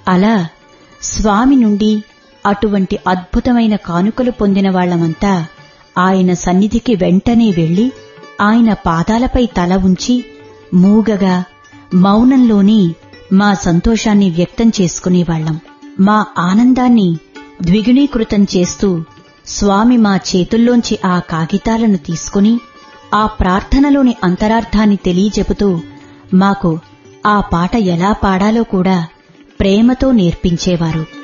అలా స్వామి నుండి అటువంటి అద్భుతమైన కానుకలు పొందిన వాళ్లమంతా ఆయన సన్నిధికి వెంటనే వెళ్లి ఆయన పాదాలపై తల ఉంచి మూగగా మౌనంలోని మా సంతోషాన్ని వ్యక్తం చేసుకునేవాళ్లం మా ఆనందాన్ని ద్విగుణీకృతం చేస్తూ స్వామి మా చేతుల్లోంచి ఆ కాగితాలను తీసుకుని ఆ ప్రార్థనలోని అంతరార్థాన్ని తెలియజెపుతూ మాకు ఆ పాట ఎలా పాడాలో కూడా ప్రేమతో నేర్పించేవారు